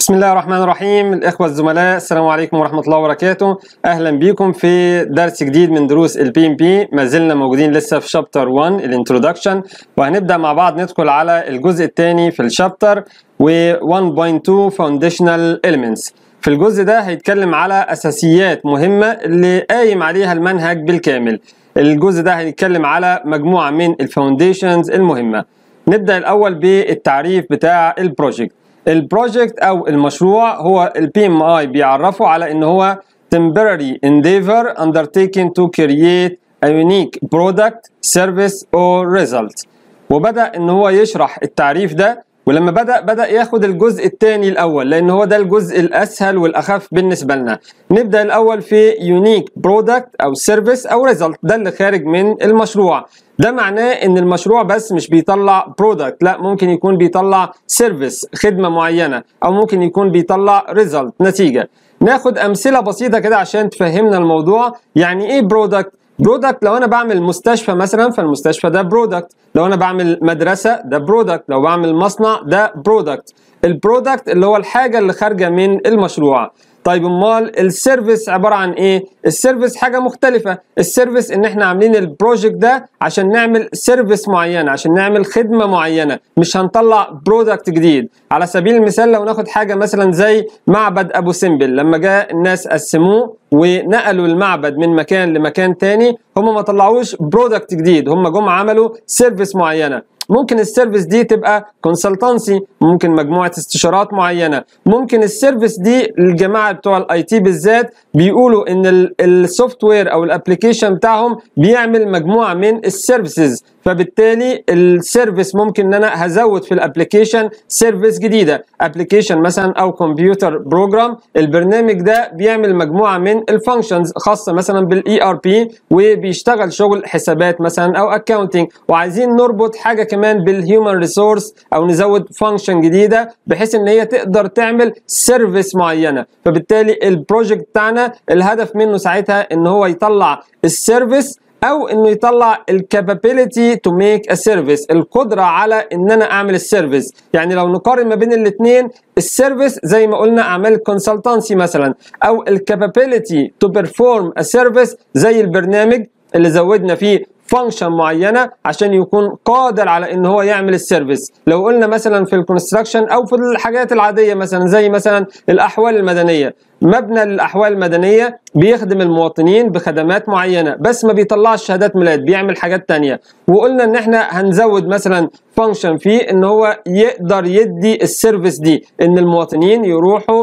بسم الله الرحمن الرحيم الإخوة الزملاء السلام عليكم ورحمة الله وبركاته أهلا بيكم في درس جديد من دروس البي ام بي ما زلنا موجودين لسه في شابتر 1 الانترودكشن وهنبدأ مع بعض ندخل على الجزء الثاني في الشابتر و 1.2 فاونديشنال elements في الجزء ده هيتكلم على أساسيات مهمة اللي قايم عليها المنهج بالكامل الجزء ده هيتكلم على مجموعة من الفاونديشنز المهمة نبدأ الأول بالتعريف بتاع البروجكت البروجكت او المشروع هو البي ام اي بيعرفه على ان هو temporary endeavor undertaken to create a unique product, service or result وبدأ ان هو يشرح التعريف ده ولما بدأ بدأ ياخد الجزء الثاني الأول لأن هو ده الجزء الأسهل والأخف بالنسبة لنا نبدأ الأول في unique product أو service أو result ده اللي خارج من المشروع ده معناه ان المشروع بس مش بيطلع برودكت لا ممكن يكون بيطلع سيرفيس خدمه معينه او ممكن يكون بيطلع ريزلت نتيجه ناخد امثله بسيطه كده عشان تفهمنا الموضوع يعني ايه برودكت برودكت لو انا بعمل مستشفى مثلا فالمستشفى ده برودكت لو انا بعمل مدرسه ده برودكت لو بعمل مصنع ده برودكت البرودكت اللي هو الحاجه اللي خارجه من المشروع طيب امال السيرفيس عباره عن ايه السيرفيس حاجه مختلفه السيرفيس ان احنا عاملين البروجكت ده عشان نعمل سيرفيس معينه عشان نعمل خدمه معينه مش هنطلع برودكت جديد على سبيل المثال لو ناخد حاجه مثلا زي معبد ابو سمبل لما جاء الناس قسموه ونقلوا المعبد من مكان لمكان تاني هم ما طلعوش برودكت جديد هم جم عملوا سيرفيس معينه ممكن السيرفيس دي تبقى كونسلتانسي ممكن مجموعه استشارات معينه ممكن السيرفيس دي الجماعه بتوع الاي تي بالذات بيقولوا ان السوفت وير او الابلكيشن بتاعهم بيعمل مجموعه من السيرفيسز فبالتالي السيرفيس ممكن ان انا هزود في الابلكيشن سيرفيس جديده ابلكيشن مثلا او كمبيوتر بروجرام البرنامج ده بيعمل مجموعه من الفانكشنز خاصه مثلا بالاي ار بي وبيشتغل شغل حسابات مثلا او اكاونتنج وعايزين نربط حاجه كمان بالهيومن ريسورس او نزود فانكشن جديده بحيث ان هي تقدر تعمل سيرفيس معينه فبالتالي البروجكت بتاعنا الهدف منه ساعتها ان هو يطلع السيرفيس او انه يطلع الكابابيلتي تو ميك ا سيرفيس القدره على ان انا اعمل السيرفيس يعني لو نقارن ما بين الاثنين السيرفيس زي ما قلنا اعمال كونسلتانسي مثلا او الكابابيلتي تو بيرفورم ا سيرفيس زي البرنامج اللي زودنا فيه فانكشن معينه عشان يكون قادر على ان هو يعمل السيرفيس لو قلنا مثلا في الكونستراكشن او في الحاجات العاديه مثلا زي مثلا الاحوال المدنيه مبنى للاحوال المدنيه بيخدم المواطنين بخدمات معينه بس ما بيطلعش شهادات ميلاد بيعمل حاجات تانية وقلنا ان احنا هنزود مثلا فانكشن فيه ان هو يقدر يدي السيرفيس دي ان المواطنين يروحوا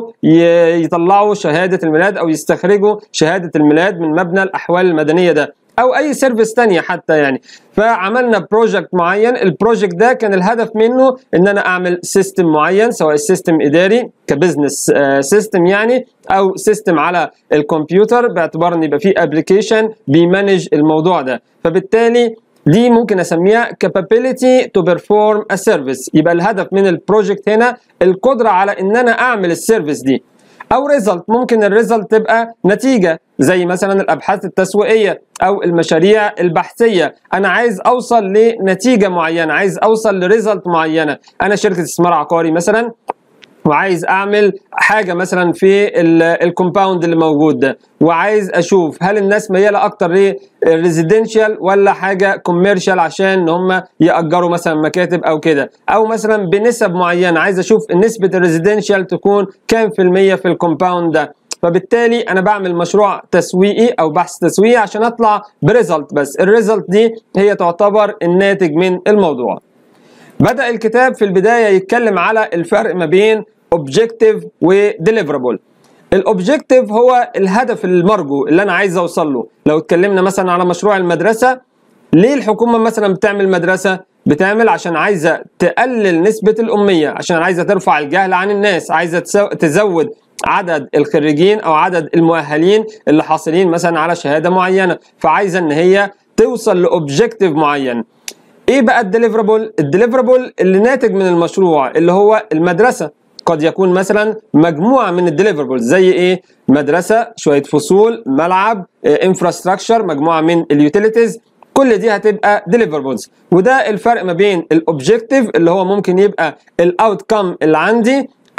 يطلعوا شهاده الميلاد او يستخرجوا شهاده الميلاد من مبنى الاحوال المدنيه ده او اي سيرفيس تانية حتى يعني فعملنا بروجكت معين البروجكت ده كان الهدف منه ان انا اعمل سيستم معين سواء سيستم اداري كبزنس سيستم يعني او سيستم على الكمبيوتر باعتبار ان يبقى فيه ابلكيشن بيمانج الموضوع ده فبالتالي دي ممكن اسميها capability to perform a service يبقى الهدف من البروجكت هنا القدره على ان انا اعمل السيرفيس دي او ريزلت ممكن الريزلت تبقى نتيجه زي مثلا الابحاث التسويقيه او المشاريع البحثيه انا عايز اوصل لنتيجه معينه عايز اوصل لريزلت معينه انا شركه استثمار عقاري مثلا وعايز اعمل حاجه مثلا في الكومباوند اللي موجود ده وعايز اشوف هل الناس مياله اكتر للريزيدنشال ولا حاجه كوميرشال عشان ان هم ياجروا مثلا مكاتب او كده او مثلا بنسب معينه عايز اشوف نسبه الريزيدنشال تكون كام في الميه في الكومباوند ده فبالتالي انا بعمل مشروع تسويقي او بحث تسويقي عشان اطلع بريزلت بس الريزلت دي هي تعتبر الناتج من الموضوع بدأ الكتاب في البداية يتكلم على الفرق ما بين objective و deliverable الاوبجكتيف هو الهدف المرجو اللي انا عايز اوصل له لو اتكلمنا مثلا على مشروع المدرسة ليه الحكومة مثلا بتعمل مدرسة بتعمل عشان عايزة تقلل نسبة الأمية عشان عايزة ترفع الجهل عن الناس عايزة تزود عدد الخريجين او عدد المؤهلين اللي حاصلين مثلا على شهاده معينه فعايزه ان هي توصل لاوبجكتيف معين ايه بقى الديليفرابل الديليفرابل اللي ناتج من المشروع اللي هو المدرسه قد يكون مثلا مجموعه من الديليفربلز زي ايه مدرسه شويه فصول ملعب انفراستراكشر مجموعه من اليوتيليتيز كل دي هتبقى deliverables وده الفرق ما بين الاوبجكتيف اللي هو ممكن يبقى الاوتكم اللي عندي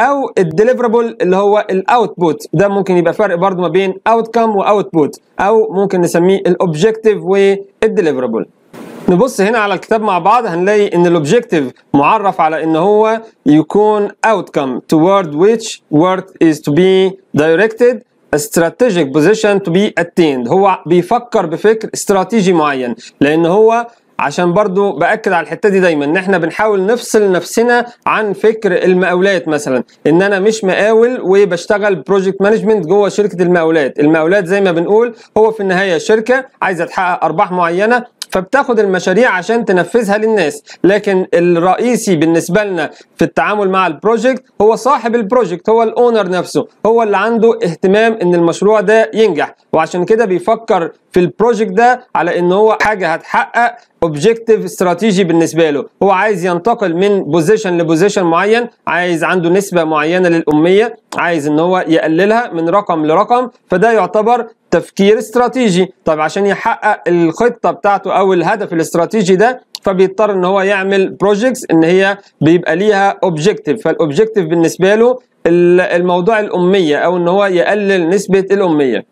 او الديليفرابل اللي هو الاوتبوت ده ممكن يبقى فرق برضو ما بين اوتكم واوتبوت او ممكن نسميه الاوبجكتيف والديليفرابل نبص هنا على الكتاب مع بعض هنلاقي ان الاوبجكتيف معرف على ان هو يكون outcome toward which work is to be directed a strategic position to be attained هو بيفكر بفكر استراتيجي معين لان هو عشان برضو باكد على الحته دي دايما ان احنا بنحاول نفصل نفسنا عن فكر المقاولات مثلا ان انا مش مقاول وبشتغل بروجكت مانجمنت جوه شركه المقاولات المقاولات زي ما بنقول هو في النهايه شركه عايزه تحقق ارباح معينه فبتاخد المشاريع عشان تنفذها للناس لكن الرئيسي بالنسبه لنا في التعامل مع البروجكت هو صاحب البروجكت هو الاونر نفسه هو اللي عنده اهتمام ان المشروع ده ينجح وعشان كده بيفكر في البروجكت ده على ان هو حاجه هتحقق اوبجيكتيف استراتيجي بالنسبه له هو عايز ينتقل من بوزيشن لبوزيشن معين عايز عنده نسبه معينه للاميه عايز ان هو يقللها من رقم لرقم فده يعتبر تفكير استراتيجي طب عشان يحقق الخطه بتاعته او الهدف الاستراتيجي ده فبيضطر ان هو يعمل بروجكتس ان هي بيبقى ليها اوبجيكتيف فالاوبجيكتيف بالنسبه له الموضوع الاميه او ان هو يقلل نسبه الاميه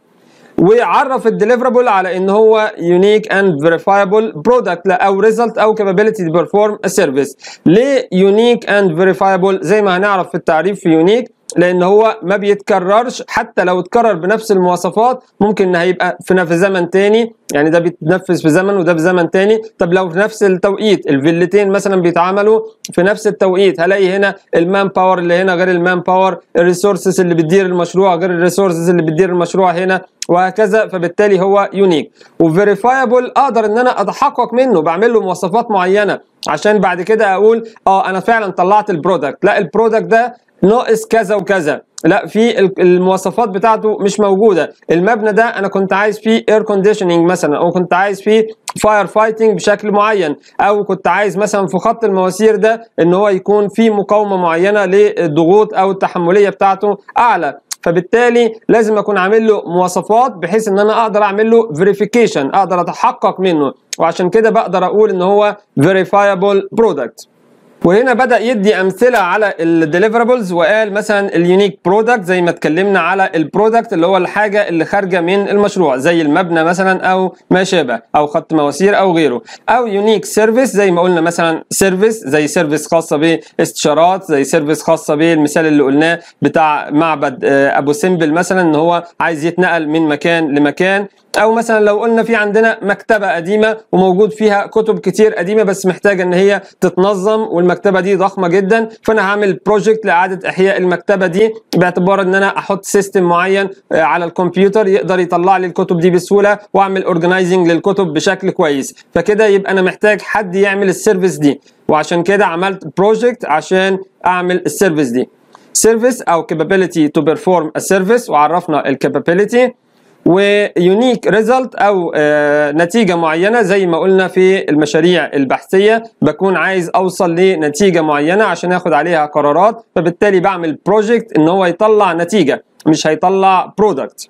وعرف الديليفرابل على ان هو يونيك اند فيريفايبل برودكت او ريزلت او كابابيلتي تو بيرفورم ا سيرفيس ليه يونيك اند فيريفايبل زي ما هنعرف في التعريف في يونيك لان هو ما بيتكررش حتى لو اتكرر بنفس المواصفات ممكن ان هيبقى في في زمن تاني يعني ده بيتنفذ في زمن وده في زمن تاني طب لو في نفس التوقيت الفيلتين مثلا بيتعاملوا في نفس التوقيت هلاقي هنا المان باور اللي هنا غير المان باور الريسورسز اللي بتدير المشروع غير الريسورسز اللي بتدير المشروع هنا وهكذا فبالتالي هو يونيك وفيريفايبل اقدر ان انا اتحقق منه بعمل له مواصفات معينه عشان بعد كده اقول اه انا فعلا طلعت البرودكت لا البرودكت ده ناقص كذا وكذا لا في المواصفات بتاعته مش موجوده المبنى ده انا كنت عايز فيه اير كونديشننج مثلا او كنت عايز فيه فاير فايتنج بشكل معين او كنت عايز مثلا في خط المواسير ده ان هو يكون في مقاومه معينه للضغوط او التحمليه بتاعته اعلى فبالتالي لازم اكون عامل له مواصفات بحيث ان انا اقدر اعمل له فيريفيكيشن اقدر اتحقق منه وعشان كده بقدر اقول ان هو فيريفايبل برودكت وهنا بدا يدي امثله على الديليفرابلز وقال مثلا اليونيك برودكت زي ما اتكلمنا على البرودكت اللي هو الحاجه اللي خارجه من المشروع زي المبنى مثلا او ما شابه او خط مواسير او غيره او يونيك سيرفيس زي ما قلنا مثلا سيرفيس زي سيرفيس خاصه باستشارات زي سيرفيس خاصه بالمثال اللي قلناه بتاع معبد ابو سمبل مثلا ان هو عايز يتنقل من مكان لمكان او مثلا لو قلنا في عندنا مكتبه قديمه وموجود فيها كتب كتير قديمه بس محتاجه ان هي تتنظم والمكتبه دي ضخمه جدا فانا هعمل بروجكت لاعاده احياء المكتبه دي باعتبار ان انا احط سيستم معين على الكمبيوتر يقدر يطلع لي الكتب دي بسهوله واعمل اورجنايزنج للكتب بشكل كويس فكده يبقى انا محتاج حد يعمل السيرفيس دي وعشان كده عملت بروجكت عشان اعمل السيرفيس دي سيرفيس او capability to perform a service وعرفنا الكابابيلتي ويونيك ريزلت او آه نتيجه معينه زي ما قلنا في المشاريع البحثيه بكون عايز اوصل لنتيجه معينه عشان اخد عليها قرارات فبالتالي بعمل بروجكت ان هو يطلع نتيجه مش هيطلع برودكت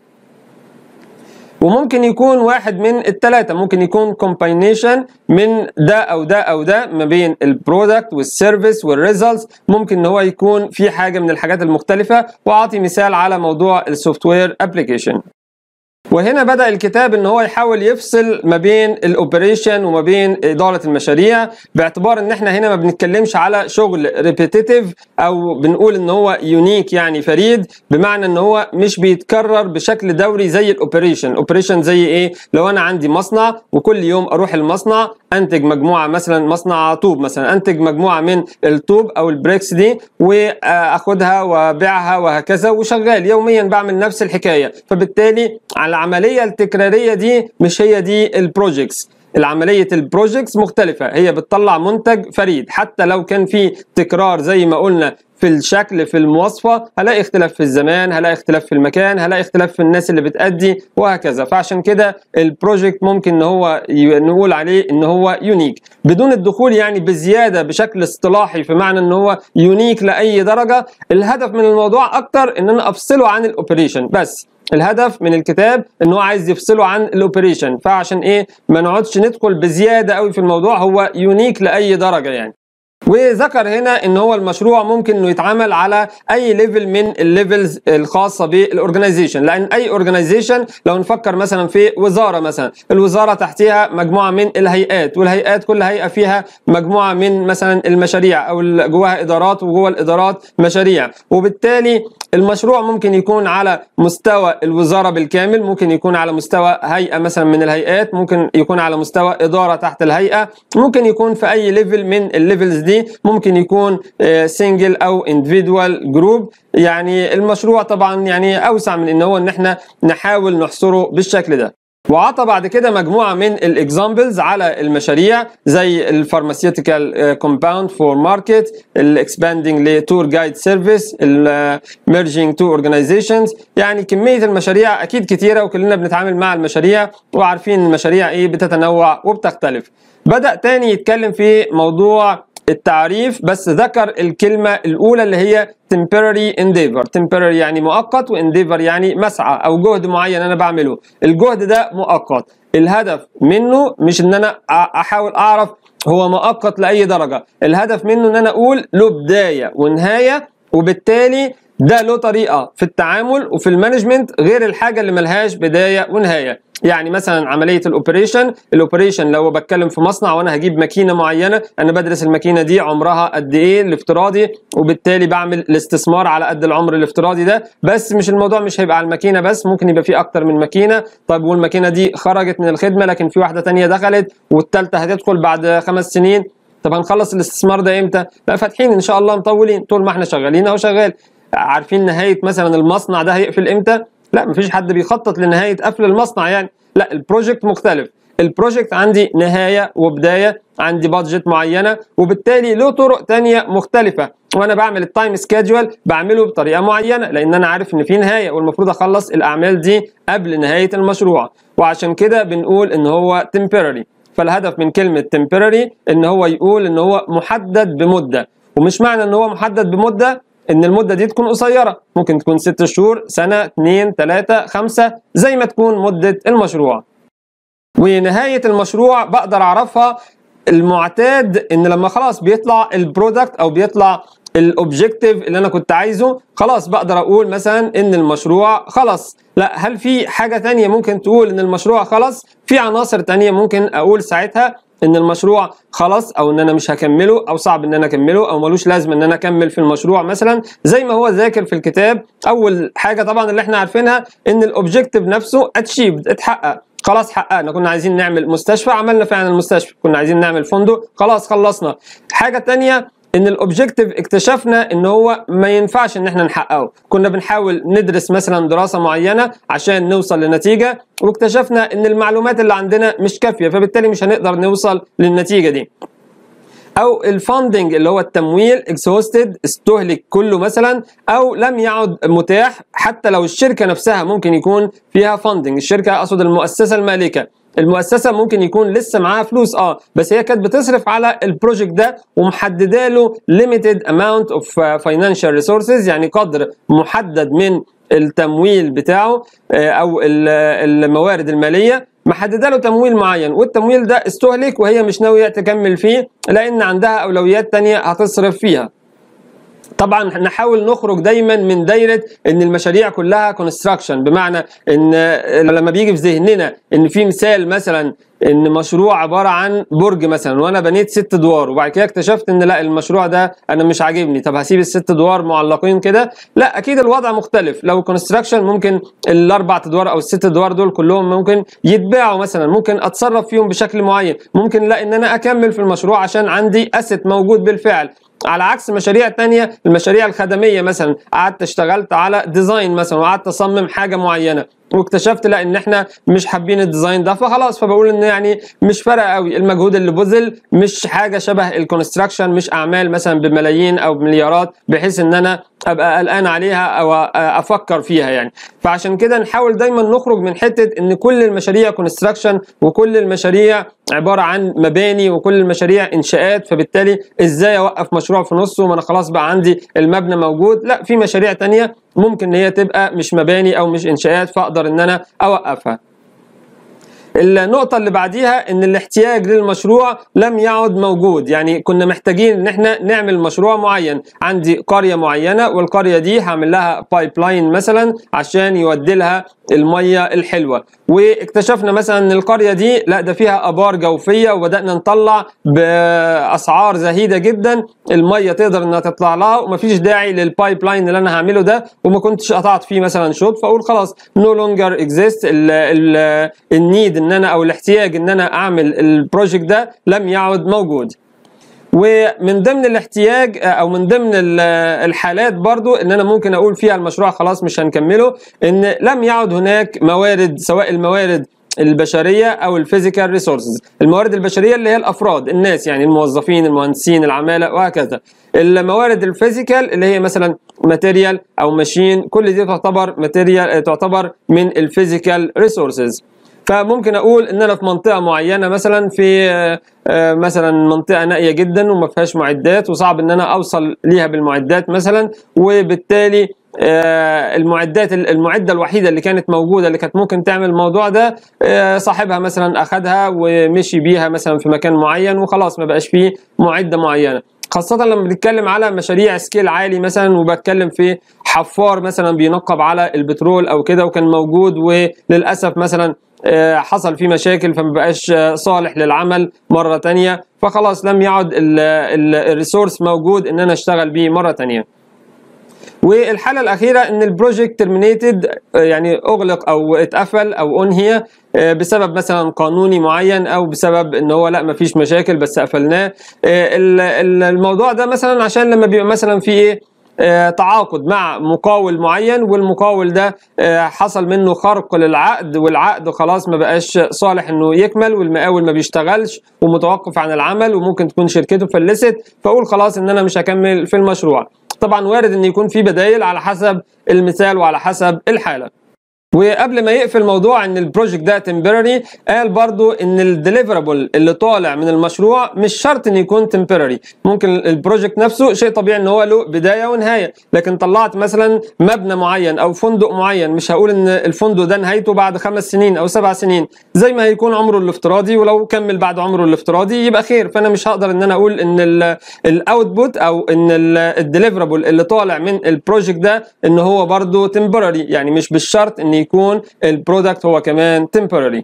وممكن يكون واحد من الثلاثة ممكن يكون كومباينيشن من ده أو ده أو ده ما بين البرودكت والسيرفيس والريزلتس ممكن إن هو يكون في حاجة من الحاجات المختلفة وأعطي مثال على موضوع السوفت وير ابلكيشن وهنا بدا الكتاب ان هو يحاول يفصل ما بين الاوبريشن وما بين اداره المشاريع باعتبار ان احنا هنا ما بنتكلمش على شغل ريبيتيتيف او بنقول ان هو يونيك يعني فريد بمعنى ان هو مش بيتكرر بشكل دوري زي الاوبريشن اوبريشن زي ايه لو انا عندي مصنع وكل يوم اروح المصنع انتج مجموعه مثلا مصنع طوب مثلا انتج مجموعه من الطوب او البريكس دي واخدها وابيعها وهكذا وشغال يوميا بعمل نفس الحكايه فبالتالي على العمليه التكراريه دي مش هي دي البروجيكتس العملية البروجيكتس مختلفة هي بتطلع منتج فريد حتى لو كان في تكرار زي ما قلنا في الشكل في المواصفة هلاقي اختلاف في الزمان هلاقي اختلاف في المكان هلاقي اختلاف في الناس اللي بتأدي وهكذا فعشان كده البروجكت ممكن ان هو نقول عليه ان هو يونيك بدون الدخول يعني بزيادة بشكل اصطلاحي في معنى ان هو يونيك لأي درجة الهدف من الموضوع اكتر ان انا افصله عن الاوبريشن بس الهدف من الكتاب ان هو عايز يفصله عن الاوبريشن فعشان ايه ما نقعدش ندخل بزياده قوي في الموضوع هو يونيك لاي درجه يعني وذكر هنا ان هو المشروع ممكن انه يتعمل على اي ليفل من الليفلز الخاصه بالاورجنايزيشن لان اي اورجنايزيشن لو نفكر مثلا في وزاره مثلا الوزاره تحتها مجموعه من الهيئات والهيئات كل هيئه فيها مجموعه من مثلا المشاريع او جواها ادارات وجوه الادارات مشاريع وبالتالي المشروع ممكن يكون على مستوى الوزاره بالكامل ممكن يكون على مستوى هيئه مثلا من الهيئات ممكن يكون على مستوى اداره تحت الهيئه ممكن يكون في اي ليفل من الليفلز دي ممكن يكون سنجل او individual جروب يعني المشروع طبعا يعني اوسع من ان هو ان احنا نحاول نحصره بالشكل ده وعطى بعد كده مجموعه من الاكزامبلز على المشاريع زي الفارماسيوتيكال كومباوند فور ماركت الاكسباندنج لتور جايد سيرفيس الميرجينج تو اورجانيزيشنز يعني كميه المشاريع اكيد كتيره وكلنا بنتعامل مع المشاريع وعارفين المشاريع ايه بتتنوع وبتختلف بدا تاني يتكلم في موضوع التعريف بس ذكر الكلمة الأولى اللي هي temporary endeavor temporary يعني مؤقت endeavor يعني مسعى أو جهد معين أنا بعمله الجهد ده مؤقت الهدف منه مش إن أنا أحاول أعرف هو مؤقت لأي درجة الهدف منه إن أنا أقول له بداية ونهاية وبالتالي ده له طريقة في التعامل وفي المانجمنت غير الحاجة اللي ملهاش بداية ونهاية يعني مثلا عمليه الاوبريشن الاوبريشن لو بتكلم في مصنع وانا هجيب ماكينه معينه انا بدرس الماكينه دي عمرها قد ايه الافتراضي وبالتالي بعمل الاستثمار على قد العمر الافتراضي ده بس مش الموضوع مش هيبقى على الماكينه بس ممكن يبقى في اكتر من ماكينه طيب والماكينه دي خرجت من الخدمه لكن في واحده تانية دخلت والثالثه هتدخل بعد خمس سنين طب هنخلص الاستثمار ده امتى؟ لا فاتحين ان شاء الله مطولين طول ما احنا شغالين اهو شغال عارفين نهايه مثلا المصنع ده هيقفل امتى؟ لا مفيش حد بيخطط لنهايه قفل المصنع يعني لا البروجكت مختلف البروجكت عندي نهايه وبدايه عندي بادجت معينه وبالتالي له طرق تانية مختلفه وانا بعمل التايم سكيدجول بعمله بطريقه معينه لان انا عارف ان في نهايه والمفروض اخلص الاعمال دي قبل نهايه المشروع وعشان كده بنقول ان هو temporary فالهدف من كلمه temporary ان هو يقول ان هو محدد بمده ومش معنى ان هو محدد بمده ان المده دي تكون قصيره ممكن تكون ست شهور سنه اتنين تلاته خمسه زي ما تكون مده المشروع ونهايه المشروع بقدر اعرفها المعتاد ان لما خلاص بيطلع البرودكت او بيطلع الاوبجيكتيف اللي انا كنت عايزه خلاص بقدر اقول مثلا ان المشروع خلص لا هل في حاجه تانية ممكن تقول ان المشروع خلص في عناصر تانية ممكن اقول ساعتها ان المشروع خلاص او ان انا مش هكمله او صعب ان انا اكمله او ملوش لازمه ان انا اكمل في المشروع مثلا زي ما هو ذاكر في الكتاب اول حاجه طبعا اللي احنا عارفينها ان الاوبجيكتيف نفسه اتشيفد اتحقق خلاص حققنا كنا عايزين نعمل مستشفى عملنا فعلا المستشفى كنا عايزين نعمل فندق خلاص خلصنا حاجه تانية ان الاوبجيكتيف اكتشفنا ان هو ما ينفعش ان احنا نحققه كنا بنحاول ندرس مثلا دراسه معينه عشان نوصل لنتيجه واكتشفنا ان المعلومات اللي عندنا مش كافيه فبالتالي مش هنقدر نوصل للنتيجه دي او الفاندنج اللي هو التمويل اكسهوستد استهلك كله مثلا او لم يعد متاح حتى لو الشركه نفسها ممكن يكون فيها فاندنج الشركه اقصد المؤسسه المالكه المؤسسه ممكن يكون لسه معاها فلوس اه بس هي كانت بتصرف على البروجكت ده ومحدده له limited amount of financial resources يعني قدر محدد من التمويل بتاعه او الموارد الماليه محدده له تمويل معين والتمويل ده استهلك وهي مش ناويه تكمل فيه لان عندها اولويات تانية هتصرف فيها طبعا نحاول نخرج دايما من دايره ان المشاريع كلها كونستراكشن بمعنى ان لما بيجي في ذهننا ان في مثال مثلا ان مشروع عباره عن برج مثلا وانا بنيت ست ادوار وبعد كده اكتشفت ان لا المشروع ده انا مش عاجبني طب هسيب الست ادوار معلقين كده لا اكيد الوضع مختلف لو كونستراكشن ممكن الاربع ادوار او الست ادوار دول كلهم ممكن يتباعوا مثلا ممكن اتصرف فيهم بشكل معين ممكن لا ان انا اكمل في المشروع عشان عندي اسيت موجود بالفعل على عكس مشاريع تانية المشاريع الخدمية مثلا قعدت اشتغلت على ديزاين مثلا وقعدت اصمم حاجة معينة واكتشفت لا ان احنا مش حابين الديزاين ده فخلاص فبقول ان يعني مش فارقه قوي المجهود اللي بذل مش حاجه شبه الكونستراكشن مش اعمال مثلا بملايين او بمليارات بحيث ان انا ابقى قلقان عليها او افكر فيها يعني فعشان كده نحاول دايما نخرج من حته ان كل المشاريع كونستراكشن وكل المشاريع عباره عن مباني وكل المشاريع انشاءات فبالتالي ازاي اوقف مشروع في نصه ما انا خلاص بقى عندي المبنى موجود لا في مشاريع تانية ممكن ان هي تبقى مش مباني او مش انشاءات فاقدر ان انا اوقفها النقطة اللي بعديها ان الاحتياج للمشروع لم يعد موجود يعني كنا محتاجين ان احنا نعمل مشروع معين عندي قرية معينة والقرية دي هعمل لها بايب لاين مثلا عشان يودي لها المية الحلوة واكتشفنا مثلا ان القرية دي لا ده فيها ابار جوفية وبدأنا نطلع باسعار زهيدة جدا المية تقدر انها تطلع لها ومفيش داعي للبايب لاين اللي انا هعمله ده وما كنتش قطعت فيه مثلا شوط فاقول خلاص نو لونجر اكزيست النيد ان انا او الاحتياج ان انا اعمل البروجكت ده لم يعد موجود ومن ضمن الاحتياج او من ضمن الحالات برضو ان انا ممكن اقول فيها المشروع خلاص مش هنكمله ان لم يعد هناك موارد سواء الموارد البشريه او الفيزيكال ريسورسز الموارد البشريه اللي هي الافراد الناس يعني الموظفين المهندسين العماله وهكذا الموارد الفيزيكال اللي هي مثلا ماتيريال او ماشين كل دي تعتبر ماتيريال تعتبر من الفيزيكال ريسورسز فممكن اقول ان انا في منطقه معينه مثلا في مثلا منطقه نائيه جدا وما فيهاش معدات وصعب ان انا اوصل ليها بالمعدات مثلا وبالتالي المعدات المعده الوحيده اللي كانت موجوده اللي كانت ممكن تعمل الموضوع ده صاحبها مثلا اخذها ومشي بيها مثلا في مكان معين وخلاص ما بقاش فيه معده معينه خاصة لما بنتكلم على مشاريع سكيل عالي مثلا وبتكلم في حفار مثلا بينقب على البترول او كده وكان موجود وللاسف مثلا حصل فيه مشاكل فما بقاش صالح للعمل مرة تانية فخلاص لم يعد الريسورس موجود ان انا اشتغل بيه مرة تانية والحالة الأخيرة إن البروجكت ترمينيتد يعني أغلق أو اتقفل أو أنهي بسبب مثلا قانوني معين أو بسبب إن هو لا مفيش مشاكل بس قفلناه الموضوع ده مثلا عشان لما بيبقى مثلا في إيه تعاقد مع مقاول معين والمقاول ده حصل منه خرق للعقد والعقد خلاص ما بقاش صالح انه يكمل والمقاول ما بيشتغلش ومتوقف عن العمل وممكن تكون شركته فلست فاقول خلاص ان انا مش هكمل في المشروع طبعا وارد ان يكون في بدايل على حسب المثال وعلى حسب الحاله وقبل ما يقفل موضوع ان البروجكت ده تمبرري قال برضو ان الديليفرابل اللي طالع من المشروع مش شرط ان يكون تمبرري ممكن البروجكت نفسه شيء طبيعي ان هو له بدايه ونهايه لكن طلعت مثلا مبنى معين او فندق معين مش هقول ان الفندق ده نهايته بعد خمس سنين او سبع سنين زي ما هيكون عمره الافتراضي ولو كمل بعد عمره الافتراضي يبقى خير فانا مش هقدر ان انا اقول ان الاوتبوت او ان الديليفرابل اللي طالع من البروجكت ده ان هو برضو تمبرري يعني مش بالشرط ان يكون البرودكت هو كمان temporary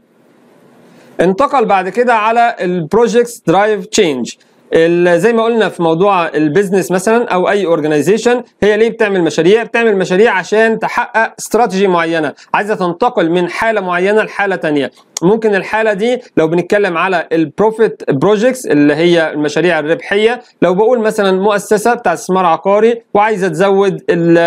انتقل بعد كده على البروجكتس درايف تشينج زي ما قلنا في موضوع البيزنس مثلا او اي اورجانيزيشن هي ليه بتعمل مشاريع بتعمل مشاريع عشان تحقق استراتيجي معينه عايزه تنتقل من حاله معينه لحاله تانية ممكن الحاله دي لو بنتكلم على البروفيت بروجكتس اللي هي المشاريع الربحيه لو بقول مثلا مؤسسه بتاع استثمار عقاري وعايزه تزود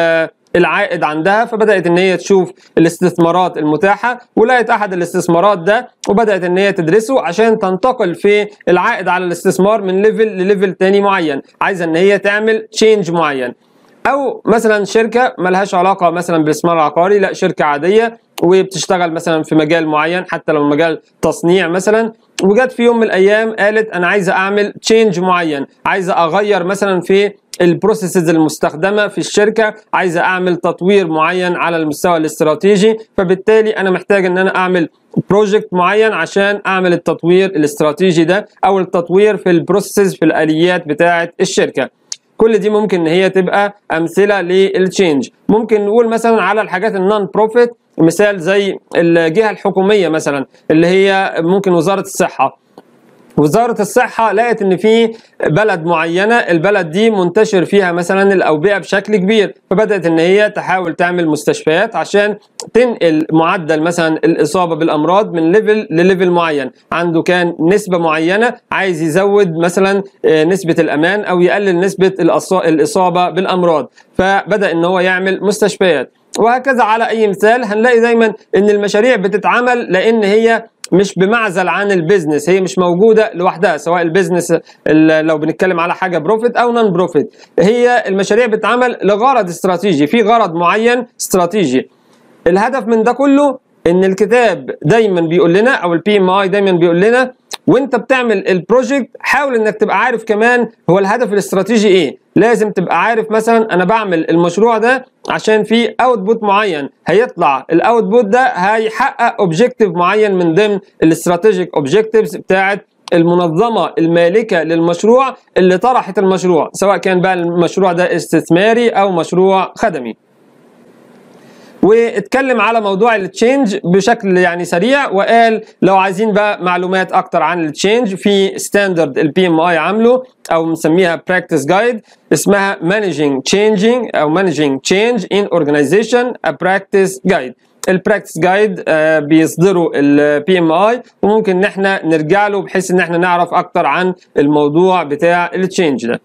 العائد عندها فبدات ان هي تشوف الاستثمارات المتاحه ولقت احد الاستثمارات ده وبدات ان هي تدرسه عشان تنتقل في العائد على الاستثمار من ليفل لليفل تاني معين عايزه ان هي تعمل تشينج معين او مثلا شركه ملهاش علاقه مثلا بالاستثمار العقاري لا شركه عاديه وبتشتغل مثلا في مجال معين حتى لو مجال تصنيع مثلا وجت في يوم من الايام قالت انا عايزه اعمل تشينج معين عايزه اغير مثلا في البروسيسز المستخدمه في الشركه عايزه اعمل تطوير معين على المستوى الاستراتيجي فبالتالي انا محتاج ان انا اعمل بروجكت معين عشان اعمل التطوير الاستراتيجي ده او التطوير في البروسيسز في الاليات بتاعه الشركه كل دي ممكن ان هي تبقى امثله للتشينج ممكن نقول مثلا على الحاجات النون بروفيت مثال زي الجهه الحكوميه مثلا اللي هي ممكن وزاره الصحه وزاره الصحه لقت ان في بلد معينه البلد دي منتشر فيها مثلا الاوبئه بشكل كبير فبدات ان هي تحاول تعمل مستشفيات عشان تنقل معدل مثلا الاصابه بالامراض من ليفل لليفل معين عنده كان نسبه معينه عايز يزود مثلا نسبه الامان او يقلل نسبه الاصابه بالامراض فبدا ان هو يعمل مستشفيات وهكذا على اي مثال هنلاقي دايما ان المشاريع بتتعمل لان هي مش بمعزل عن البيزنس هي مش موجوده لوحدها سواء البيزنس لو بنتكلم على حاجه بروفيت او نون بروفيت هي المشاريع بتتعمل لغرض استراتيجي في غرض معين استراتيجي الهدف من ده كله ان الكتاب دايما بيقول لنا او البي ام اي دايما بيقول لنا وانت بتعمل البروجكت حاول انك تبقى عارف كمان هو الهدف الاستراتيجي ايه لازم تبقى عارف مثلا انا بعمل المشروع ده عشان في اوتبوت معين هيطلع الاوتبوت ده هيحقق اوبجيكتيف معين من ضمن الاستراتيجيك اوبجيكتيفز بتاعت المنظمة المالكة للمشروع اللي طرحت المشروع سواء كان بقى المشروع ده استثماري أو مشروع خدمي واتكلم على موضوع التشينج بشكل يعني سريع وقال لو عايزين بقى معلومات اكتر عن التشينج في ستاندرد البي ام اي عامله او مسميها براكتس جايد اسمها مانجينج تشينجينج او مانجينج تشينج ان اورجانيزيشن ا براكتس جايد البراكتس جايد بيصدروا البي ام اي وممكن ان احنا نرجع له بحيث ان احنا نعرف اكتر عن الموضوع بتاع التشينج ده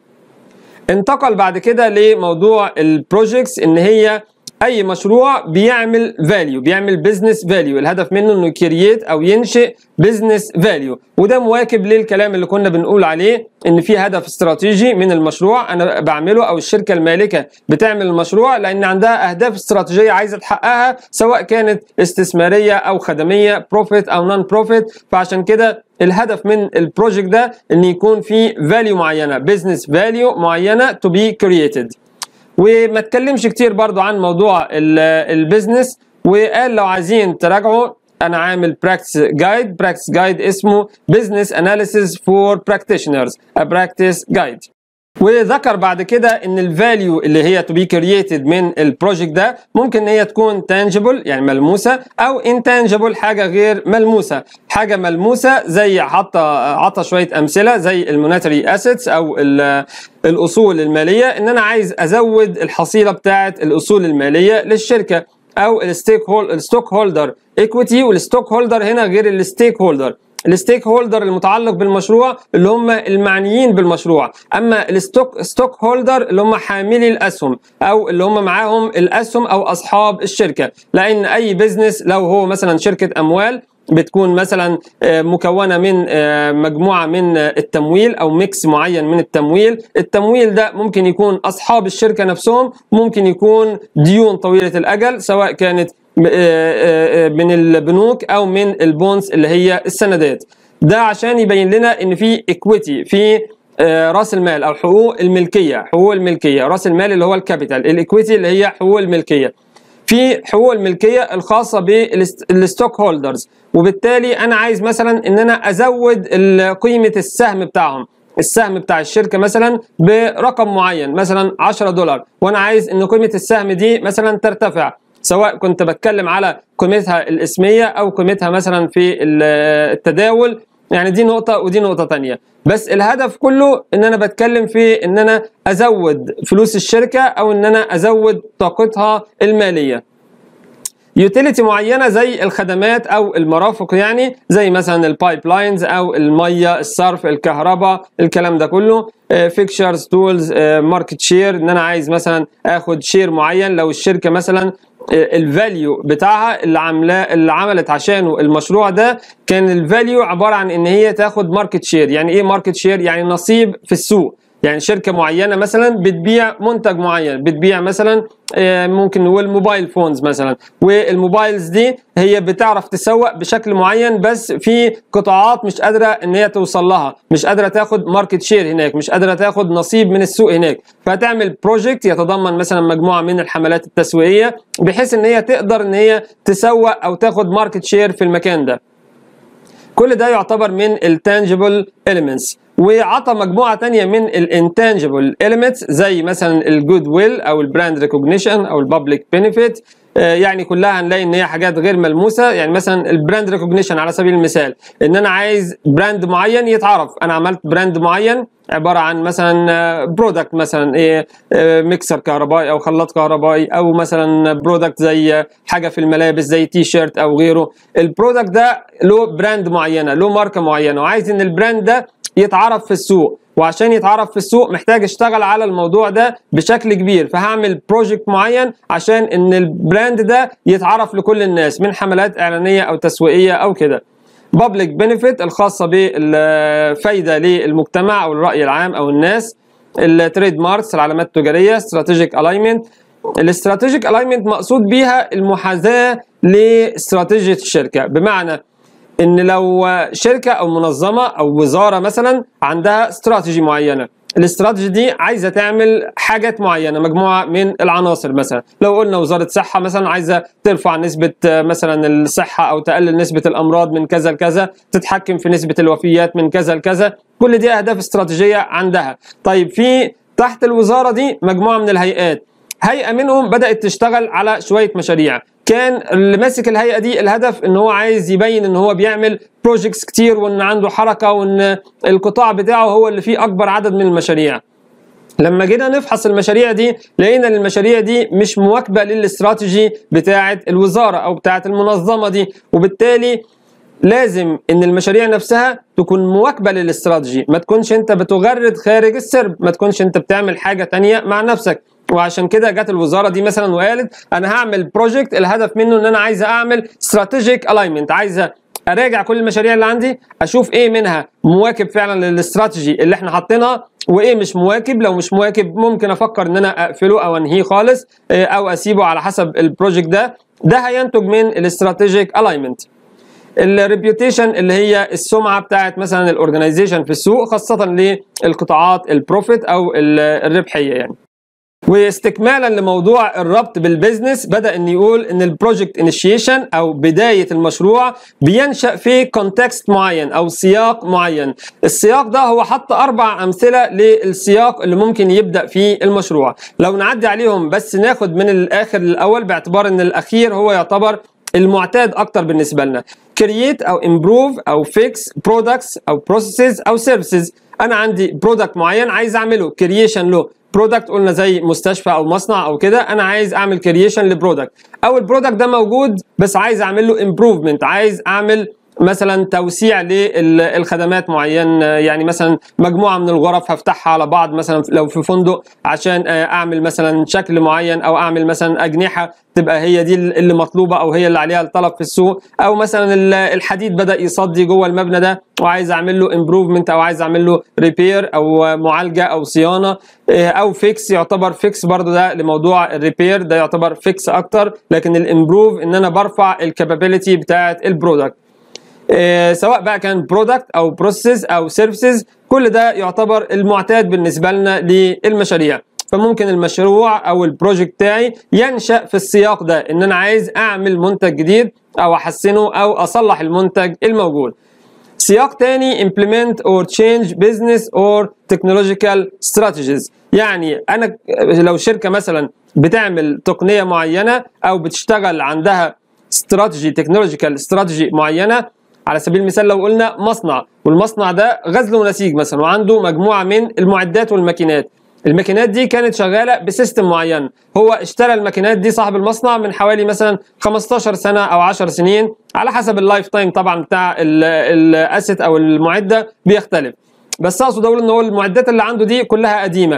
انتقل بعد كده لموضوع البروجيكتس ان هي اي مشروع بيعمل فاليو بيعمل بزنس فاليو الهدف منه انه يكرييت او ينشئ بزنس فاليو وده مواكب للكلام اللي كنا بنقول عليه ان في هدف استراتيجي من المشروع انا بعمله او الشركه المالكه بتعمل المشروع لان عندها اهداف استراتيجيه عايزه تحققها سواء كانت استثماريه او خدميه بروفيت او نون بروفيت فعشان كده الهدف من البروجكت ده ان يكون في فاليو معينه بزنس فاليو معينه تو بي كرييتد وما اتكلمش كتير برضو عن موضوع البيزنس وقال لو عايزين تراجعوا انا عامل براكتس جايد براكتس جايد اسمه بزنس اناليسيس فور براكتيشنرز ا براكتس جايد وذكر بعد كده ان الفاليو اللي هي تو بي كرييتد من البروجكت ده ممكن ان هي تكون تانجبل يعني ملموسه او انتانجبل حاجه غير ملموسه حاجه ملموسه زي حط عطى شويه امثله زي الموناتري اسيتس او الاصول الماليه ان انا عايز ازود الحصيله بتاعه الاصول الماليه للشركه او الستيك هول الستوك هولدر ايكويتي والستوك هولدر هنا غير الستيك هولدر الستيك هولدر المتعلق بالمشروع اللي هم المعنيين بالمشروع اما الستوك ستوك هولدر اللي هم حاملي الاسهم او اللي هم معاهم الاسهم او اصحاب الشركه لان اي بزنس لو هو مثلا شركه اموال بتكون مثلا مكونه من مجموعه من التمويل او ميكس معين من التمويل التمويل ده ممكن يكون اصحاب الشركه نفسهم ممكن يكون ديون طويله الاجل سواء كانت من البنوك او من البونز اللي هي السندات ده عشان يبين لنا ان في اكويتي في راس المال او حقوق الملكيه حقوق الملكيه راس المال اللي هو الكابيتال الاكويتي اللي هي حقوق الملكيه في حقوق الملكيه الخاصه بالستوك هولدرز وبالتالي انا عايز مثلا ان انا ازود قيمه السهم بتاعهم السهم بتاع الشركه مثلا برقم معين مثلا 10 دولار وانا عايز ان قيمه السهم دي مثلا ترتفع سواء كنت بتكلم على قيمتها الاسميه او قيمتها مثلا في التداول يعني دي نقطة ودي نقطة تانية بس الهدف كله ان انا بتكلم في ان انا ازود فلوس الشركة او ان انا ازود طاقتها المالية يوتيليتي معينة زي الخدمات او المرافق يعني زي مثلا البايب لاينز او المية الصرف الكهرباء الكلام ده كله فيكشرز تولز ماركت شير ان انا عايز مثلا اخد شير معين لو الشركة مثلا الفاليو بتاعها اللي عاملاه اللي عملت عشانه المشروع ده كان الفاليو عباره عن ان هي تاخد ماركت شير يعني ايه ماركت شير يعني نصيب في السوق يعني شركه معينه مثلا بتبيع منتج معين بتبيع مثلا ممكن نقول موبايل فونز مثلا والموبايلز دي هي بتعرف تسوق بشكل معين بس في قطاعات مش قادره ان هي توصل لها مش قادره تاخد ماركت شير هناك مش قادره تاخد نصيب من السوق هناك فتعمل بروجكت يتضمن مثلا مجموعه من الحملات التسويقيه بحيث ان هي تقدر ان هي تسوق او تاخد ماركت شير في المكان ده كل ده يعتبر من التانجبل elements وعطى مجموعه تانية من الانتانجبل elements زي مثلا الجود ويل او البراند ريكوجنيشن او البابليك بنفيت يعني كلها هنلاقي ان هي حاجات غير ملموسه يعني مثلا البراند ريكوجنيشن على سبيل المثال ان انا عايز براند معين يتعرف انا عملت براند معين عباره عن مثلا برودكت مثلا ايه ميكسر كهربائي او خلاط كهربائي او مثلا برودكت زي حاجه في الملابس زي تي شيرت او غيره البرودكت ده له براند معينه له ماركه معينه وعايز ان البراند ده يتعرف في السوق وعشان يتعرف في السوق محتاج اشتغل على الموضوع ده بشكل كبير فهعمل بروجكت معين عشان ان البراند ده يتعرف لكل الناس من حملات اعلانيه او تسويقيه او كده بابليك بنفيت الخاصه بالفايده للمجتمع او الراي العام او الناس التريد ماركس العلامات التجاريه استراتيجيك الاينمنت الاستراتيجيك الاينمنت مقصود بيها المحاذاه لاستراتيجيه الشركه بمعنى ان لو شركه او منظمه او وزاره مثلا عندها استراتيجي معينه الاستراتيجي دي عايزه تعمل حاجات معينه مجموعه من العناصر مثلا لو قلنا وزاره صحه مثلا عايزه ترفع نسبه آه، مثلا الصحه او تقلل نسبه الامراض من كذا لكذا تتحكم في نسبه الوفيات من كذا لكذا كل دي اهداف استراتيجيه عندها طيب في تحت الوزاره دي مجموعه من الهيئات هيئه منهم بدات تشتغل على شويه مشاريع كان اللي ماسك الهيئه دي الهدف ان هو عايز يبين ان هو بيعمل بروجكتس كتير وان عنده حركه وان القطاع بتاعه هو اللي فيه اكبر عدد من المشاريع لما جينا نفحص المشاريع دي لقينا ان المشاريع دي مش مواكبه للاستراتيجي بتاعه الوزاره او بتاعه المنظمه دي وبالتالي لازم ان المشاريع نفسها تكون مواكبه للاستراتيجي ما تكونش انت بتغرد خارج السرب ما تكونش انت بتعمل حاجه تانية مع نفسك وعشان كده جت الوزاره دي مثلا وقالت انا هعمل بروجكت الهدف منه ان انا عايزه اعمل استراتيجيك الاينمنت عايزه اراجع كل المشاريع اللي عندي اشوف ايه منها مواكب فعلا للاستراتيجي اللي احنا حاطينها وايه مش مواكب لو مش مواكب ممكن افكر ان انا اقفله او انهيه خالص آه، او اسيبه على حسب البروجكت ده ده هينتج من الاستراتيجيك الاينمنت الريبيوتيشن اللي هي السمعه بتاعت مثلا الاورجنايزيشن في السوق خاصه للقطاعات البروفيت او ال- الربحيه يعني واستكمالا لموضوع الربط بالبزنس بدا ان يقول ان البروجكت انيشيشن او بدايه المشروع بينشا في كونتكست معين او سياق معين السياق ده هو حط اربع امثله للسياق اللي ممكن يبدا فيه المشروع لو نعدي عليهم بس ناخد من الاخر للاول باعتبار ان الاخير هو يعتبر المعتاد اكتر بالنسبه لنا كرييت او امبروف او فيكس برودكتس او بروسيسز او سيرفيسز انا عندي برودكت معين عايز اعمله كرييشن له برودكت قلنا زي مستشفى او مصنع او كده انا عايز اعمل كرييشن لبرودكت او البرودكت ده موجود بس عايز اعمل له امبروفمنت عايز اعمل مثلا توسيع للخدمات معين يعني مثلا مجموعه من الغرف هفتحها على بعض مثلا لو في فندق عشان آه، اعمل مثلا شكل معين او اعمل مثلا اجنحه تبقى هي دي اللي مطلوبه او هي اللي عليها الطلب في السوق او مثلا ال- الحديد بدا يصدي جوه المبنى ده وعايز اعمل له امبروفمنت او عايز اعمل له ريبير او معالجه او صيانه آه، او فيكس يعتبر فيكس برضو ده لموضوع الريبير ده يعتبر فيكس اكتر لكن الامبروف ان انا برفع الكابابيلتي بتاعه البرودكت آه، سواء بقى كان برودكت او بروسيس او سيرفيسز كل ده يعتبر المعتاد بالنسبه لنا للمشاريع فممكن المشروع او البروجكت بتاعي ينشا في السياق ده ان انا عايز اعمل منتج جديد او احسنه او اصلح المنتج الموجود سياق تاني implement or change business or technological strategies يعني انا لو شركه مثلا بتعمل تقنيه معينه او بتشتغل عندها استراتيجي تكنولوجيكال استراتيجي معينه على سبيل المثال لو قلنا مصنع والمصنع ده غزل ونسيج مثلا وعنده مجموعه من المعدات والماكينات الماكينات دي كانت شغاله بسيستم معين هو اشترى الماكينات دي صاحب المصنع من حوالي مثلا 15 سنه او 10 سنين على حسب اللايف تايم طبعا بتاع الاسيت او المعده بيختلف بس اقصد اقول ان هو المعدات اللي عنده دي كلها قديمه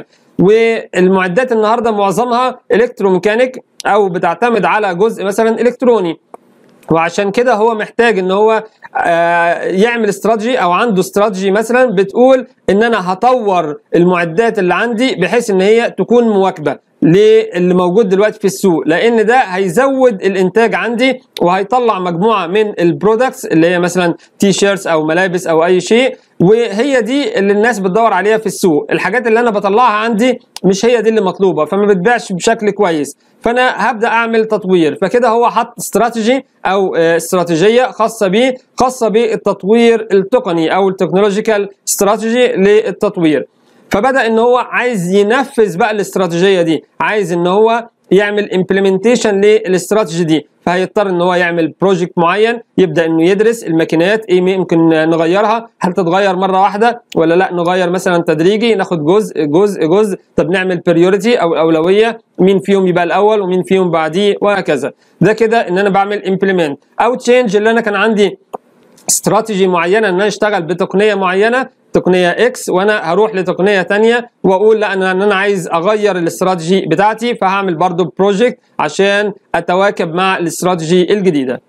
والمعدات النهارده معظمها الكتروميكانيك او بتعتمد على جزء مثلا الكتروني وعشان كده هو محتاج ان هو آه، يعمل استراتيجي او عنده استراتيجي مثلا بتقول ان انا هطور المعدات اللي عندي بحيث ان هي تكون مواكبه للي موجود دلوقتي في السوق لان ده هيزود الانتاج عندي وهيطلع مجموعه من البرودكتس اللي هي مثلا تي شيرتس او ملابس او اي شيء وهي دي اللي الناس بتدور عليها في السوق الحاجات اللي انا بطلعها عندي مش هي دي اللي مطلوبه فما بتبيعش بشكل كويس فانا هبدا اعمل تطوير فكده هو حط استراتيجي او آه، استراتيجيه خاصه بيه خاصه بالتطوير التقني او التكنولوجيكال استراتيجي للتطوير فبدا ان هو عايز ينفذ بقى الاستراتيجيه دي عايز ان هو يعمل امبلمنتيشن للاستراتيجي دي فهيضطر ان هو يعمل بروجكت معين يبدا انه يدرس الماكينات ايه ممكن نغيرها هل تتغير مره واحده ولا لا نغير مثلا تدريجي ناخد جزء جزء جزء طب نعمل بريوريتي او اولويه مين فيهم يبقى الاول ومين فيهم بعديه وهكذا ده كده ان انا بعمل امبلمنت او تشينج اللي انا كان عندي استراتيجي معينه ان انا اشتغل بتقنيه معينه تقنيه اكس وانا هروح لتقنيه تانية واقول لا انا ان انا عايز اغير الاستراتيجي بتاعتي فهعمل برضو بروجكت عشان اتواكب مع الاستراتيجي الجديده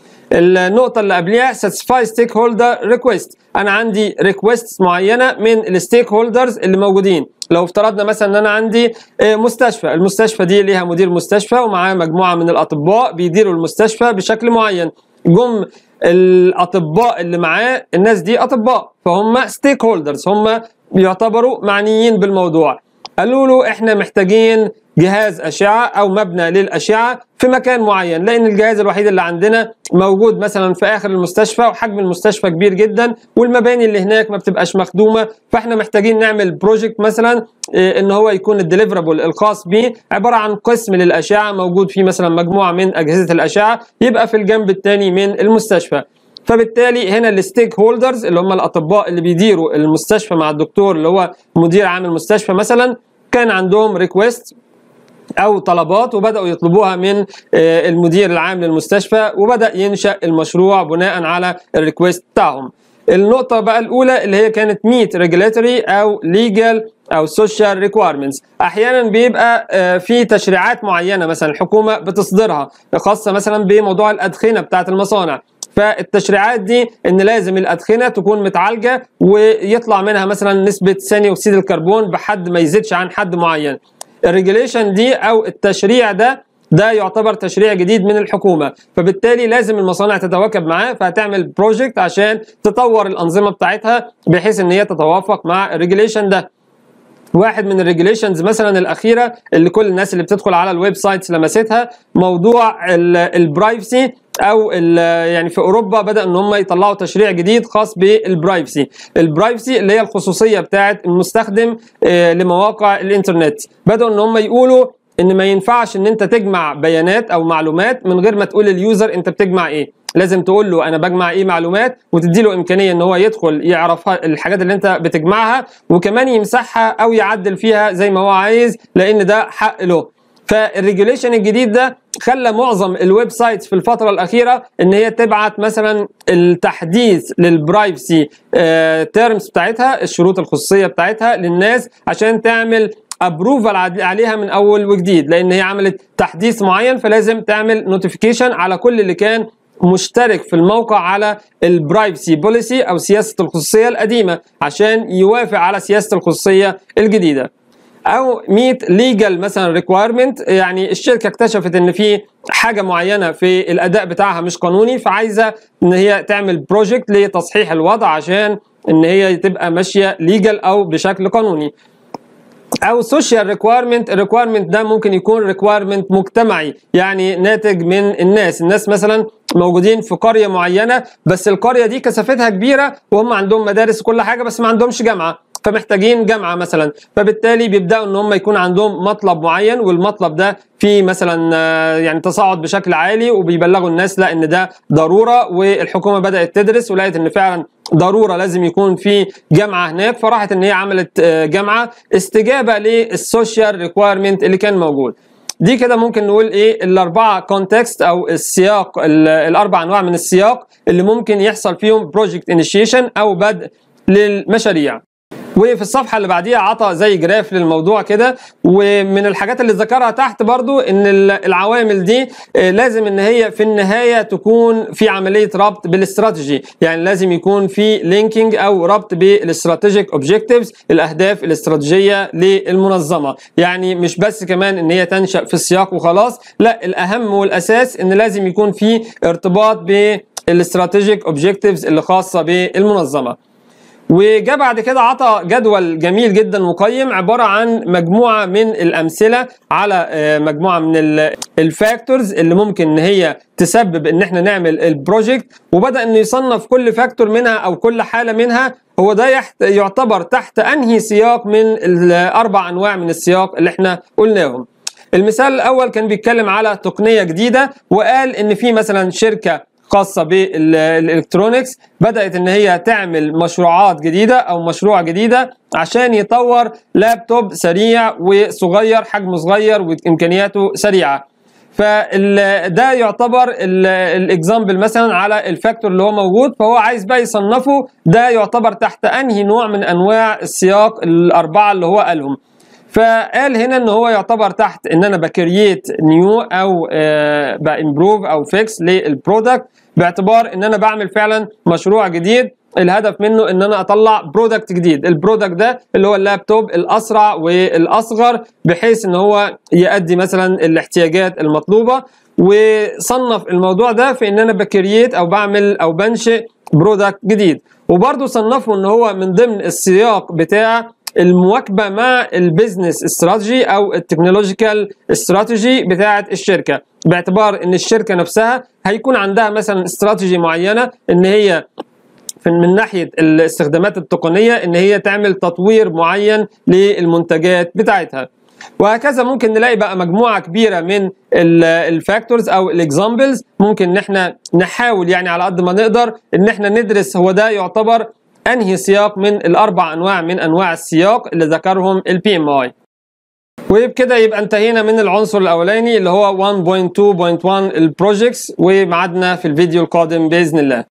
النقطة اللي قبلها satisfy stakeholder request أنا عندي requests معينة من الستيك هولدرز اللي موجودين لو افترضنا مثلا ان انا عندي آه، مستشفى المستشفى دي ليها مدير مستشفى ومعاه مجموعة من الاطباء بيديروا المستشفى بشكل معين جم الاطباء اللي معاه الناس دي اطباء فهم ستيك هولدرز هم يعتبروا معنيين بالموضوع قالوا له احنا محتاجين جهاز اشعه او مبنى للاشعه في مكان معين لان الجهاز الوحيد اللي عندنا موجود مثلا في اخر المستشفى وحجم المستشفى كبير جدا والمباني اللي هناك ما بتبقاش مخدومه فاحنا محتاجين نعمل بروجكت مثلا إيه، ان هو يكون الديليفرابل الخاص بيه عباره عن قسم للاشعه موجود فيه مثلا مجموعه من اجهزه الاشعه يبقى في الجنب الثاني من المستشفى فبالتالي هنا الستيك هولدرز اللي هم الاطباء اللي بيديروا المستشفى مع الدكتور اللي هو مدير عام المستشفى مثلا كان عندهم ريكويست او طلبات وبداوا يطلبوها من آه، المدير العام للمستشفى وبدا ينشا المشروع بناء على الريكويست بتاعهم النقطة بقى الأولى اللي هي كانت ميت ريجولاتوري أو ليجال أو سوشيال ريكويرمنتس أحيانا بيبقى آه، في تشريعات معينة مثلا الحكومة بتصدرها خاصة مثلا بموضوع الأدخنة بتاعة المصانع فالتشريعات دي ان لازم الادخنه تكون متعالجه ويطلع منها مثلا نسبه ثاني اكسيد الكربون بحد ما يزيدش عن حد معين الريجوليشن دي او التشريع ده ده يعتبر تشريع جديد من الحكومه فبالتالي لازم المصانع تتواكب معاه فهتعمل بروجكت عشان تطور الانظمه بتاعتها بحيث ان هي تتوافق مع الريجوليشن ده واحد من الريجوليشنز مثلا الاخيره اللي كل الناس اللي بتدخل على الويب سايتس لمستها موضوع البرايفسي او يعني في اوروبا بدا ان هم يطلعوا تشريع جديد خاص بالبرايفسي البرايفسي اللي هي الخصوصيه بتاعه المستخدم آه، لمواقع الانترنت بداوا ان هم يقولوا ان ما ينفعش ان انت تجمع بيانات او معلومات من غير ما تقول لليوزر انت بتجمع ايه لازم تقول له انا بجمع ايه معلومات وتدي له امكانيه ان هو يدخل يعرف الحاجات اللي انت بتجمعها وكمان يمسحها او يعدل فيها زي ما هو عايز لان ده حق له فالريجوليشن الجديد ده خلى معظم الويب سايتس في الفتره الاخيره ان هي تبعت مثلا التحديث للبرايفسي تيرمز بتاعتها الشروط الخصوصيه بتاعتها للناس عشان تعمل ابروفال عليها من اول وجديد لان هي عملت تحديث معين فلازم تعمل نوتيفيكيشن على كل اللي كان مشترك في الموقع على البرايفسي بوليسي او سياسه الخصوصيه القديمه عشان يوافق على سياسه الخصوصيه الجديده او ميت ليجل مثلا ريكويرمنت يعني الشركه اكتشفت ان في حاجه معينه في الاداء بتاعها مش قانوني فعايزه ان هي تعمل بروجكت لتصحيح الوضع عشان ان هي تبقى ماشيه ليجل او بشكل قانوني او سوشيال ريكويرمنت الريكويرمنت ده ممكن يكون ريكويرمنت مجتمعي يعني ناتج من الناس الناس مثلا موجودين في قريه معينه بس القريه دي كثافتها كبيره وهم عندهم مدارس وكل حاجه بس ما عندهمش جامعه فمحتاجين جامعه مثلا فبالتالي بيبداوا ان هم يكون عندهم مطلب معين والمطلب ده فيه مثلا آه، يعني تصاعد بشكل عالي وبيبلغوا الناس لا ان ده ضروره والحكومه بدات تدرس ولقيت ان فعلا ضروره لازم يكون في جامعه هناك فراحت ان هي عملت آه، جامعه استجابه للسوشيال ريكويرمنت اللي كان موجود دي كده ممكن نقول ايه الاربعه كونتكست او السياق الاربع انواع من السياق اللي ممكن يحصل فيهم بروجكت انيشيشن او بدء للمشاريع وفي الصفحه اللي بعديها عطى زي جراف للموضوع كده ومن الحاجات اللي ذكرها تحت برضو ان العوامل دي آه، لازم ان هي في النهايه تكون في عمليه ربط بالاستراتيجي يعني لازم يكون في لينكينج او ربط بالاستراتيجيك اوبجكتيفز الاهداف الاستراتيجيه للمنظمه يعني مش بس كمان ان هي تنشا في السياق وخلاص لا الاهم والاساس ان لازم يكون في ارتباط بالاستراتيجيك اوبجكتيفز اللي خاصه بالمنظمه وجاء بعد كده عطى جدول جميل جدا مقيم عباره عن مجموعه من الامثله على آه، مجموعه من الفاكتورز اللي ممكن ان هي تسبب ان احنا نعمل البروجكت وبدا انه يصنف كل فاكتور منها او كل حاله منها هو ده يعتبر تحت انهي سياق من الاربع انواع من السياق اللي احنا قلناهم المثال الاول كان بيتكلم على تقنيه جديده وقال ان في مثلا شركه خاصه بالالكترونكس بدات ان هي تعمل مشروعات جديده او مشروع جديده عشان يطور لابتوب سريع وصغير حجمه صغير وامكانياته سريعه فده يعتبر الاكزامبل مثلا على الفاكتور اللي هو موجود فهو عايز بقى يصنفه ده يعتبر تحت انهي نوع من انواع السياق الاربعه اللي هو قالهم فقال هنا ان هو يعتبر تحت ان انا بكرييت نيو او آه بامبروف او فيكس للبرودكت باعتبار ان انا بعمل فعلا مشروع جديد الهدف منه ان انا اطلع برودكت جديد البرودكت ده اللي هو اللابتوب الاسرع والاصغر بحيث ان هو يؤدي مثلا الاحتياجات المطلوبه وصنف الموضوع ده في ان انا بكرييت او بعمل او بنشئ برودكت جديد وبرضه صنفوا ان هو من ضمن السياق بتاع المواكبه مع البيزنس استراتيجي او التكنولوجيكال استراتيجي بتاعه الشركه باعتبار ان الشركه نفسها هيكون عندها مثلا استراتيجي معينه ان هي من ناحيه الاستخدامات التقنيه ان هي تعمل تطوير معين للمنتجات بتاعتها وهكذا ممكن نلاقي بقى مجموعه كبيره من الفاكتورز او الاكزامبلز ممكن ان احنا نحاول يعني على قد ما نقدر ان احنا ندرس هو ده يعتبر انهي سياق من الاربع انواع من انواع السياق اللي ذكرهم البي ام اي وبكده يبقى انتهينا من العنصر الاولاني اللي هو 1.2.1 البروجيكتس وميعادنا في الفيديو القادم باذن الله